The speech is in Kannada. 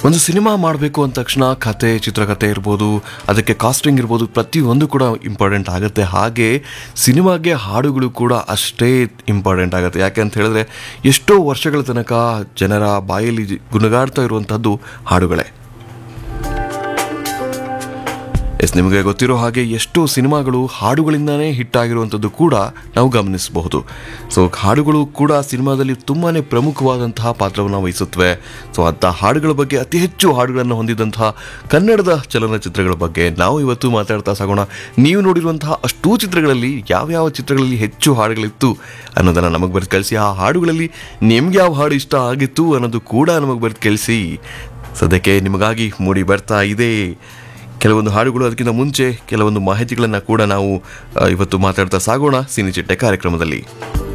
ಒಂದು ಸಿನಿಮಾ ಮಾಡಬೇಕು ಅಂದ ತಕ್ಷಣ ಕತೆ ಚಿತ್ರಕಥೆ ಇರ್ಬೋದು ಅದಕ್ಕೆ ಕಾಸ್ಟಿಂಗ್ ಇರ್ಬೋದು ಪ್ರತಿಯೊಂದು ಕೂಡ ಇಂಪಾರ್ಟೆಂಟ್ ಆಗುತ್ತೆ ಹಾಗೆ ಸಿನಿಮಾಗೆ ಹಾಡುಗಳು ಕೂಡ ಅಷ್ಟೇ ಇಂಪಾರ್ಟೆಂಟ್ ಆಗುತ್ತೆ ಯಾಕೆ ಅಂತ ಹೇಳಿದ್ರೆ ಎಷ್ಟೋ ವರ್ಷಗಳ ತನಕ ಜನರ ಬಾಯಲ್ಲಿ ಗುಣಗಾಡ್ತಾ ಇರುವಂಥದ್ದು ಹಾಡುಗಳೇ ಎಸ್ ನಿಮಗೆ ಗೊತ್ತಿರೋ ಹಾಗೆ ಎಷ್ಟೋ ಸಿನಿಮಾಗಳು ಹಾಡುಗಳಿಂದನೇ ಹಿಟ್ ಆಗಿರುವಂಥದ್ದು ಕೂಡ ನಾವು ಗಮನಿಸಬಹುದು ಸೊ ಹಾಡುಗಳು ಕೂಡ ಸಿನಿಮಾದಲ್ಲಿ ತುಂಬಾ ಪ್ರಮುಖವಾದಂತಹ ಪಾತ್ರವನ್ನು ವಹಿಸುತ್ತವೆ ಸೊ ಅಂಥ ಹಾಡುಗಳ ಬಗ್ಗೆ ಅತಿ ಹೆಚ್ಚು ಹಾಡುಗಳನ್ನು ಹೊಂದಿದಂತಹ ಕನ್ನಡದ ಚಲನಚಿತ್ರಗಳ ಬಗ್ಗೆ ನಾವು ಇವತ್ತು ಮಾತಾಡ್ತಾ ಸಾಗೋಣ ನೀವು ನೋಡಿರುವಂತಹ ಅಷ್ಟೂ ಚಿತ್ರಗಳಲ್ಲಿ ಯಾವ್ಯಾವ ಚಿತ್ರಗಳಲ್ಲಿ ಹೆಚ್ಚು ಹಾಡುಗಳಿತ್ತು ಅನ್ನೋದನ್ನು ನಮಗೆ ಬರೆದು ಕಳಿಸಿ ಆ ಹಾಡುಗಳಲ್ಲಿ ನಿಮ್ಗೆ ಯಾವ ಹಾಡು ಇಷ್ಟ ಆಗಿತ್ತು ಅನ್ನೋದು ಕೂಡ ನಮಗೆ ಬರೆದು ಕಳಿಸಿ ಸದ್ಯಕ್ಕೆ ನಿಮಗಾಗಿ ಮೂಡಿ ಬರ್ತಾ ಇದೆ ಕೆಲವೊಂದು ಹಾಡುಗಳು ಅದಕ್ಕಿಂತ ಮುಂಚೆ ಕೆಲವೊಂದು ಮಾಹಿತಿಗಳನ್ನು ಕೂಡ ನಾವು ಆ, ಇವತ್ತು ಮಾತಾಡ್ತಾ ಸಾಗೋಣ ಸಿನಿಚಿಟ್ಟೆ ಕಾರ್ಯಕ್ರಮದಲ್ಲಿ